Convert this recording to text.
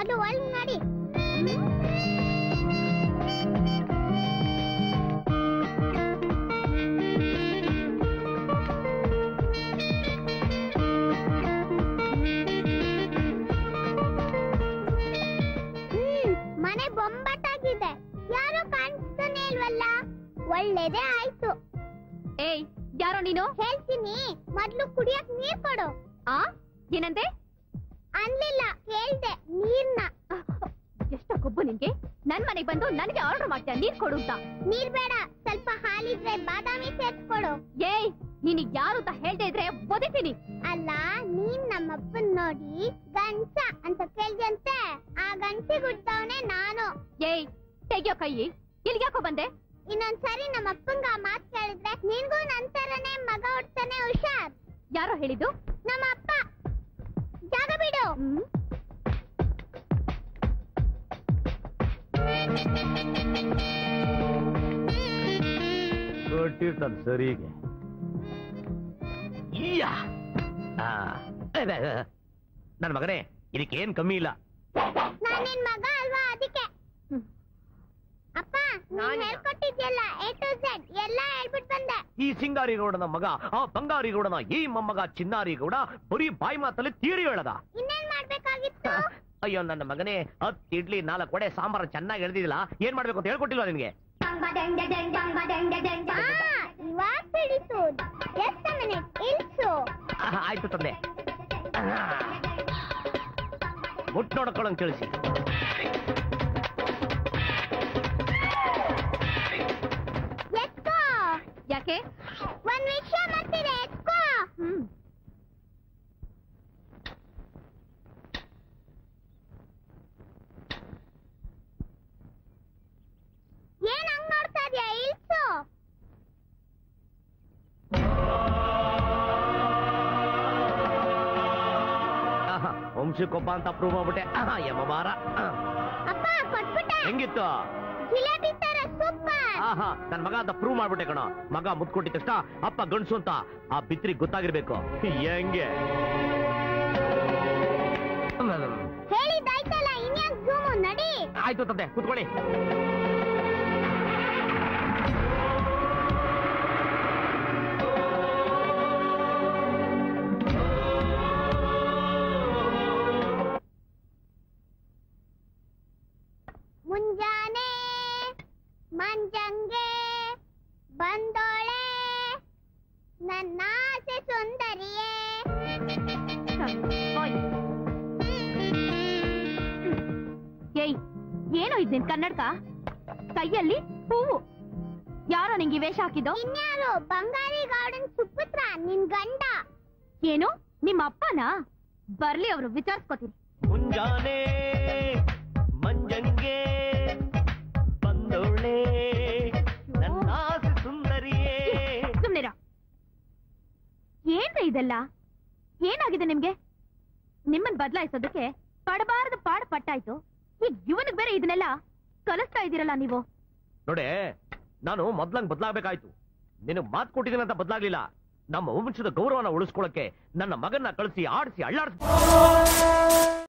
ಮೊದ್ಲು ಒಳಗ್ ನೋಡಿ ಹ್ಮ್ ಮನೆ ಬೊಂಬಾಟಾಗಿದೆ ಯಾರು ಕಾಣಿಸ್ತಾನೆ ಇಲ್ವಲ್ಲ ಒಳ್ಳೇದೇ ಆಯ್ತು ಏಯ್ ಯಾರೋ ನೀನು ಹೇಳ್ತೀನಿ ಮೊದ್ಲು ಕುಡಿಯಕ್ ನೀರ್ ಕೊಡು ಆ ಏನಂದೆ ಅನ್ಲಿಲ್ಲ ಕೇಳ್ದೆ ನೀರ್ನ ಎಷ್ಟ ಕೊಬ್ಬು ನಿನ್ಗೆ ನನ್ ಮನೆಗ್ ಬಂದು ನನಗೆ ಆರ್ಡರ್ ಮಾಡ್ತೀಯ ನೀರ್ ಕೊಡು ಅಂತ ನೀರ್ ಬೇಡ ಸ್ವಲ್ಪ ಹಾಲಿದ್ರೆ ಬಾದಾಮಿ ಸೇರ್ಸ್ಕೊಡು ಏಯ್ ನಿನಗ್ ಯಾರು ಅಂತ ಹೇಳ್ದೆ ಇದ್ರೆ ಒದಿತೀನಿ ಅಲ್ಲ ನೀನ್ ನಮ್ಮಪ್ಪನ್ ನೋಡಿ ಗಂಟ ಅಂತ ಕೇಳ್ದಂತೆ ಆ ಗಂಟಿ ಗುಡ್ದವನೇ ನಾನು ಏಯ್ ತೆಗಿಯೋ ಕೈ ಇಲ್ಗ್ಯಾಕೋ ಬಂದೆ ಇನ್ನೊಂದ್ಸರಿ ನಮ್ಮಪ್ಪಂಗ ಆ ಮಾತ್ ಕೇಳಿದ್ರೆ ನಿನ್ಗೂ ನಂತರನೇ ಮಗ ಹುಡ್ತಾನೆ ಹುಷಾರ್ ಯಾರೋ ಹೇಳಿದ್ದು ನಮ್ಮ ಅಪ್ಪ ಜಾಗ ಬಿಡು ಹ್ಮ್ ಕೊಟ್ಟಿರ್ತಾನೆ ಸರಿಗೆ ಈಯಾ ಆ, ಅದ, ಅದ. ನನ್ ಮಗನೇ ಇದಕ್ಕೇನ್ ಕಮ್ಮಿ ಇಲ್ಲ ನಾನ್ ನಿನ್ ಮಗ ಅಲ್ವಾ ಅದಕ್ಕೆ ಹ್ಮ್. ಅಪ್ಪ ನೀನ್ ನಾನ್ಯಾ? ಹೇಳ್ಕೊಟ್ಟಿದ್ಯಲ್ಲ ಎ ಟು ಝೆಡ್ ಎಲ್ಲ ಹೇಳ್ಬಿಟ್ ಬಂದೆ ಈ ಸಿಂಗಾರಿ ಗೌಡನ ಮಗ ಆ ಬಂಗಾರಿ ಗೌಡನ ಈ ಮೊಮ್ಮಗ ಚಿನ್ನಾರಿ ಗೌಡ ಬರೀ ಬಾಯಿ ಮಾತಲ್ಲಿ ತೀರಿ ಹೇಳದ ಇನ್ನೇನ್ ಮಾಡ್ಬೇಕಾಗಿತ್ತು ಅಯ್ಯೋ ನನ್ನ ಮಗನೇ ಹತ್ತು ಇಡ್ಲಿ ನಾಲ್ಕು ವಡೆ ಸಾಂಬಾರ ಚೆನ್ನಾಗಿ ಎಳ್ದಿದಿಲ್ಲ ಏನ್ ಮಾಡ್ಬೇಕು ಅಂತ ಹೇಳ್ಕೊಟ್ಟಿಲ್ವಾ ನಿನ್ಗೆ ಆ, ಇವಾಗ್ ತಿಳಿತು ಜಸ್ಟ್ ಮಿನಿಟ್ ಇಲ್ಸು ಆಹಾ, ಆಯ್ತು ತಂದೆ ಆಹಾ. ಮುಟ್ ನೋಡ್ಕೊಳ್ಳಂಗ್ ತಿಳಿಸಿ ಎತ್ಕೋ ಯಾಕೆ ಒಂದ್ ವಿಷಯ ಮಾಡ್ತಿದೆ ಎತ್ಕೋ ಹ್ಮ್ ಏನ್ ಹಂಗ್ ನೋಡ್ತಾ ಇದ್ಯಾ ಇಲ್ಸು ಆಹಾ, ವಂಶಕ್ಕೊಬ್ಬ ಅಂತ ಪ್ರೂವ್ ಮಾಡ್ಬಿಟ್ಟೆ ಆಹಾ, ಯಮಬಾರ ಆಹ್. ಅಪ್ಪ ಕೊಟ್ಬಿಟ್ಟೆ ಹೆಂಗಿತ್ತು ಜಿಲೇಬಿ ತರ ಸೂಪರ್ ಆಹಾ ನನ್ ಮಗ ಅಂತ ಪ್ರೂವ್ ಮಾಡ್ಬಿಟ್ಟೆ ಕಣ ಮಗ ಮುತ್ಕೊಟ್ಟಿದ ತಕ್ಷಣ ಅಪ್ಪ ಗಂಡ್ಸು ಅಂತ ಆ ಬಿತ್ರಿ ಗೊತ್ತಾಗಿರ್ಬೇಕು ಹೆಂಗೆ ಹೇಳಿದ್ದಾಯ್ತಲ್ಲ ಇನ್ಯಾಕ್ ಝೂಮು ನಡಿ ಆಯ್ತು ತಂದೆ ಕುತ್ಕೊಳ್ಳಿ ಮುಂಜಾನೆ ಮಂಜಂಗೆ ಬಂದೋಳೆ ನನ್ನ ಆಸೆ ಸುಂದರಿಯೇ ಓಯ್. ಏಯ್ ಏನೋ ಇದ್ ನಿನ್ ಕನ್ನಡಕ ಕೈಯಲ್ಲಿ ಹೂವು ಯಾರೋ ನಿಂಗೆ ಈ ವೇಷ ಹಾಕಿದ್ದು ಇನ್ಯಾರು ಬಂಗಾರಿ ಗಾರ್ಡನ್ ಸುಪುತ್ರ ನಿನ್ ಗಂಡ ಏನು ನಿಮ್ಮ ಅಪ್ಪನಾ ಬರ್ಲಿ ಅವ್ರು ವಿಚಾರಿಸ್ಕೋತೀನಿ ಮುಂಜಾನೆ ಮಂಜಂಗೆ ಬಂದೋಳೆ ನನ್ನ ಆಸೆ ಸುಂದರಿಯೇ ಸುಮ್ನಿರ ಏನ್ರಿ ಇದೆಲ್ಲ ಏನಾಗಿದೆ ನಿಮ್ಗೆ ನಿಮ್ಮನ್ ಬದಲಾಯಿಸೋದಕ್ಕೆ ಪಡಬಾರದು ಪಾಡ ಪಟ್ಟಾಯ್ತು ಈಗ ಇವನಿಗೆ ಬೇರೆ ಇದನ್ನೆಲ್ಲ ಕಲಿಸ್ತಾ ಇದೀರಲ್ಲ ನೀವು ನೋಡೆ ನಾನು ಮೊದ್ಲಂಗ್ ಬದಲಾಗಬೇಕಾಯ್ತು ನಿನಗ್ ಮಾತು ಕೊಟ್ಟಿದ್ದೀನಿ ಅಂತ ಬದಲಾಗ್ಲಿಲ್ಲ ನಮ್ಮ ವಂಶದ ಗೌರವನ ಉಳಿಸ್ಕೊಳಕ್ಕೆ ನನ್ನ ಮಗನ್ನ ಕಳಿಸಿ ಆಡಿಸಿ ಅಳ್ಳಾಡಿಸ್